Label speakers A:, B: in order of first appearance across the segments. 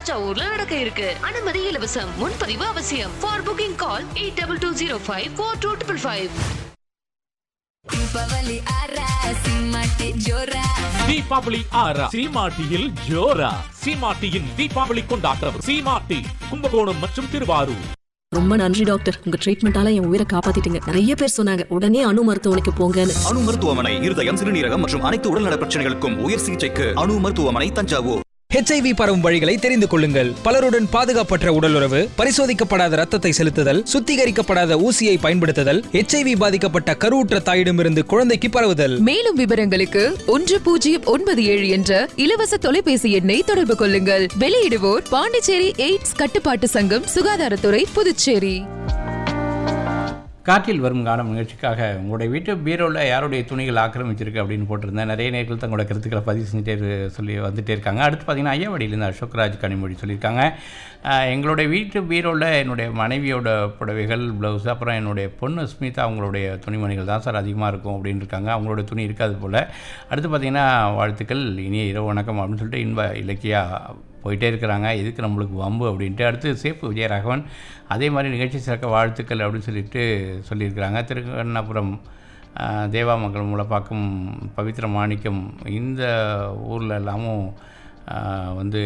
A: தஞ்சாவூர்ல நடக்க இருக்கு அனுமதி இலவசம் முன்பதிவு அவசியம் for booking call eight double two zero five four two triple five
B: Deepavali ಆರ ಸಿಂಹಕ್ಕೆ ಜೋರ
C: தீபாவளி ஆறா சீமாட்டியில் ஜோரா சீமாட்டியின் தீபாவளி கொண்டாட்டம் சீமாட்டி கும்பகோணம் மற்றும் திருவாரூர்
D: ரொம்ப நன்றி டாக்டர் உங்க ட்ரீட்மெண்டால என் உயிரை காப்பாத்திட்டீங்க நிறைய பேர் சொன்னாங்க உடனே அணு மருத்துவமனைக்கு போங்கன்னு
E: அணு மருத்துவமனை இருதயம் சிறுநீரகம் மற்றும் அனைத்து உடல்நல பிரச்சனைகளுக்கும் உயர் சிகிச்சைக்கு அணு மருத்துவமனை தஞ்சாவூர்
F: ஹெச்ஐவி பரவும் வழிகளை தெரிந்து கொள்ளுங்கள் பலருடன் பாதுகாப்பற்ற உடலுறவு பரிசோதிக்கப்படாத ரத்தத்தை செலுத்துதல் சுத்திகரிக்கப்படாத ஊசியை பயன்படுத்துதல் ஹெச்ஐவி பாதிக்கப்பட்ட கருவுற்ற தாயிடமிருந்து குழந்தைக்கு பரவுதல்
G: மேலும் விவரங்களுக்கு ஒன்று பூஜ்ஜியம் ஒன்பது ஏழு என்ற இலவச தொலைபேசி எண்ணை தொடர்பு கொள்ளுங்கள் வெளியிடுவோர் பாண்டிச்சேரி எய்ட்ஸ் கட்டுப்பாட்டு சங்கம் சுகாதாரத்துறை புதுச்சேரி
H: காற்றில் வரும் காலம் நிகழ்ச்சிக்காக உங்களுடைய வீட்டு பீரோவில் யாருடைய துணிகள் ஆக்கிரமிச்சிருக்கு அப்படின்னு போட்டிருந்தேன் நிறைய நேர்கள் தங்களோட கருத்துக்களை பதிவு செஞ்சுட்டே இரு- சொல்லி வந்துட்டே இருக்காங்க அடுத்து பார்த்தீங்கன்னா ஐயாவடியிலேருந்து அசோக்ராஜ் கனிமொழி சொல்லியிருக்காங்க அஹ், எங்களுடைய வீட்டு பீரோவில் என்னுடைய மனைவியோட புடவைகள் ப்ளவுஸ் அப்புறம் என்னுடைய பொண்ணு ஸ்மிதா அவங்களுடைய துணிமணிகள் தான் சார் அதிகமாக இருக்கும் அப்படின்னு இருக்காங்க அவங்களோட துணி இருக்காது போல் அடுத்து பார்த்தீங்கன்னா வாழ்த்துக்கள் இனிய இரவு வணக்கம் அப்படின்னு சொல்லிட்டு இன்ப இலக்கியா போயிட்டே இருக்கிறாங்க எதுக்கு நம்மளுக்கு வம்பு அப்படின்ட்டு அடுத்து சேப்பு விஜயராகவன் அதே மாதிரி நிகழ்ச்சி சிறக்க வாழ்த்துக்கள் அப்படின்னு சொல்லிட்டு சொல்லியிருக்கிறாங்க திருக்கண்ணபுரம் ஆஹ், தேவாமங்கலம் மூலப்பாக்கம் பவித்ர மாணிக்கம் இந்த ஊரில் எல்லாமும் ஆஹ், வந்து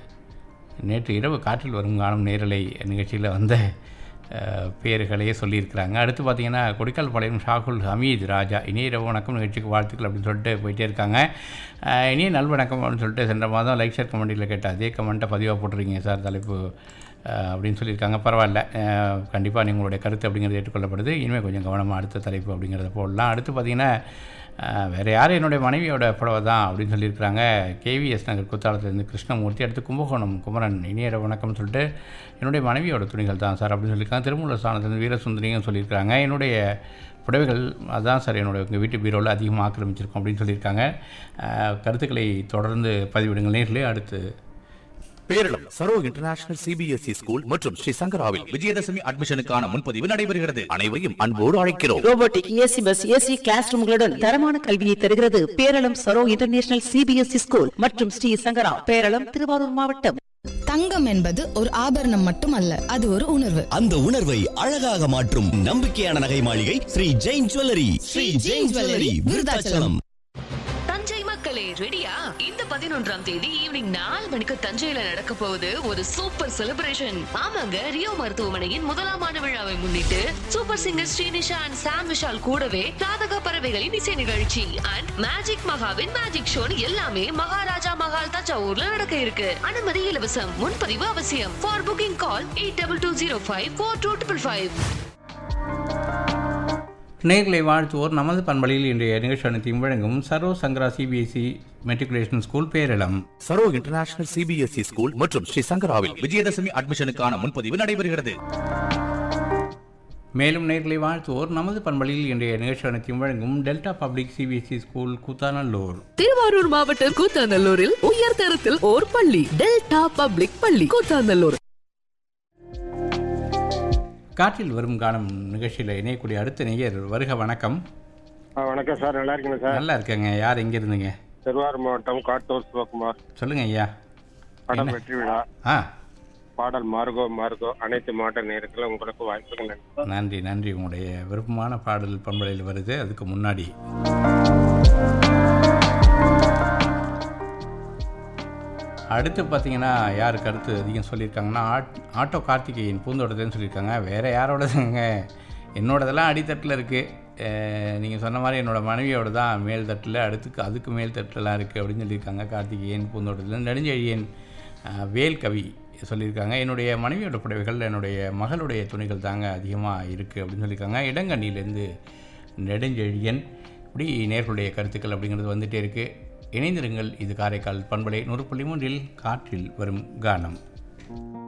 H: நேற்று இரவு காற்றில் வரும் காலம் நேரலை நிகழ்ச்சியில் வந்த அஹ், பேர்களையே சொல்லியிருக்கிறாங்க அடுத்து பார்த்தீங்கன்னா கொடிக்கால் பாளையம் ஷாகுல் ஹமீத் ராஜா இனிய இரவு வணக்கம் நிகழ்ச்சிக்கு வாழ்த்துக்கள் அப்படின்னு சொல்லிட்டு போயிட்டே இருக்காங்க அஹ், இனிய நல்வணக்கம் அப்படின்னு சொல்லிட்டு சென்ற மாதம் லைக் ஷேர் கமெண்டியில் கேட்ட அதே கமெண்ட்டை பதிவாக போட்டிருக்கீங்க சார் தலைப்பு அஹ், அப்படின்னு சொல்லியிருக்காங்க பரவாயில்ல கண்டிப்பாக உங்களுடைய கருத்து அப்படிங்கிறது ஏற்றுக்கொள்ளப்படுது இனிமேல் கொஞ்சம் கவனமாக அடுத்த தலைப்பு அப்படிங்கிறத போடலாம் அடுத்து பார்த்தீங்கன்னா அஹ், வேறு யார் என்னுடைய மனைவியோட புடவை தான் அப்படின்னு சொல்லியிருக்கிறாங்க கேவிஎஸ் நகர் குத்தாலத்துலேருந்து கிருஷ்ணமூர்த்தி அடுத்து கும்பகோணம் குமரன் இனியர வணக்கம்னு சொல்லிட்டு என்னுடைய மனைவியோட துணிகள் தான் சார் அப்படின்னு சொல்லியிருக்காங்க திருமூல ஸ்தானத்துலேருந்து வீரசுந்தரியும் சொல்லியிருக்காங்க என்னுடைய புடவைகள் அதான் சார் என்னோட உங்கள் வீட்டு பீரோவில் அதிகமாக ஆக்கிரமிச்சிருக்கோம் அப்படின்னு சொல்லியிருக்காங்க அஹ், கருத்துக்களை தொடர்ந்து பதிவிடுங்கள் நேரிலே அடுத்து
I: Peralam Saro international CBSE school மற்றும் ஸ்ரீ சங்கராவில் விஜயதசமி அட்மிஷனுக்கான முன்பதிவு நடைபெறுகிறது அனைவரையும் அன்போடு அழைக்கிறோம்
J: robotic AC bus AC class ரூம்களுடன் தரமான கல்வியை தருகிறது Peralam Saro international CBSE school மற்றும் ஸ்ரீ சங்கரா பேரளம் திருவாரூர் மாவட்டம்
B: தங்கம் என்பது ஒரு ஆபரணம் மட்டுமல்ல அது ஒரு உணர்வு
K: அந்த உணர்வை அழகாக மாற்றும் நம்பிக்கையான நகை மாளிகை ஸ்ரீ ஜெயின் ஜுவல்லரி ஸ்ரீ ஜெயின் ஜுவல்லரி விருதாச்சலம்
A: தஞ்சை மக்களே ரெடியா இந்த பதினொன்றாம் தேதி ஈவினிங் நாலு மணிக்கு தஞ்சையில நடக்க போகுது ஒரு சூப்பர் செலிப்ரேஷன் ஆமாங்க ரியோ மருத்துவமனையின் முதலாம் ஆண்டு விழாவை முன்னிட்டு super singer Srinisha and Sam Vishal கூடவே ராதக பறவைகளின் இசை நிகழ்ச்சி அண்ட் மேஜிக் மகாவின் மேஜிக் ஷோ எல்லாமே மகாராஜா மகால் தஞ்சாவூர்ல நடக்க இருக்கு அனுமதி இலவசம் முன்பதிவு அவசியம் for booking call eight double two zero five four two triple five
H: நேர்களை வாழ்த்துவோர் நமது பண்பலையில் இன்றைய நிகழ்ச்சி அனைத்தையும் வழங்கும் Sarva Shankara CBSE matriculation school Peralam
I: Saro international CBSE school மற்றும் ஸ்ரீ சங்கராவில் விஜயதசமி அட்மிஷனுக்கான முன்பதிவு நடைபெறுகிறது
H: மேலும் நேர்களை வாழ்த்துவோர் நமது பண்பலையில் இன்றைய நிகழ்ச்சி அனைத்தையும் வழங்கும் Delta public CBSE school Koothanallur
D: Thiruvarur மாவட்டம் கூத்தாநல்லூரில் உயர் தரத்தில் ஓர் பள்ளி டெல்டா பப்ளிக் பள்ளி கூத்தாநல்லூர்
H: காற்றில் வரும் காலம் நிகழ்ச்சியில் இணையக்கூடிய அடுத்த நேயர் வருக வணக்கம்
L: வணக்கம் சார் நல்லா இருக்கீங்க சார்
H: நல்லா இருக்கேங்க யார் எங்கே இருந்துங்க
L: திருவாரூர் மாவட்டம் காட்டூர் சிவகுமார்
H: சொல்லுங்க ஐயா
L: படம்
H: என்ன?
L: வெற்றி விழா
H: ஆ
L: பாடல் மார்கோ மார்கோ அனைத்து மாவட்ட நேரத்தில் உங்களுக்கு வாய்ப்புகள் நன்றி
H: நன்றி நன்றி உங்களுடைய விருப்பமான பாடல் பண்பலையில் வருது அதுக்கு முன்னாடி அடுத்து பார்த்தீங்கன்னா யார் கருத்து அதிகம் சொல்லியிருக்காங்கன்னா ஆட் ஆட்டோ கார்த்திகேயன் பூந்தோட்டத்துன்னு சொல்லியிருக்காங்க வேறு யாரோடதுங்க என்னோடதெல்லாம் அடித்தட்டில் இருக்குது நீங்கள் சொன்ன மாதிரி என்னோடய மனைவியோட தான் மேல் தட்டில் அடுத்துக்கு அதுக்கு மேல் தட்டிலலாம் இருக்குது அப்படின்னு சொல்லியிருக்காங்க கார்த்திகேயன் பூந்தோட்டத்தில் நெடுஞ்செழியன் அஹ், வேல் கவி சொல்லியிருக்காங்க என்னுடைய மனைவியோட புடவைகள் என்னுடைய மகளுடைய துணிகள் தாங்க அதிகமாக இருக்குது அப்படின்னு சொல்லியிருக்காங்க இடங்கண்ணிலேருந்து நெடுஞ்செழியன் இப்படி நேர்களுடைய கருத்துக்கள் அப்படிங்கிறது வந்துகிட்டே இருக்குது இணைந்திருங்கள் இது காரைக்கால் பண்பலை நூறு புள்ளி மூன்றில் காற்றில் வரும் கானம்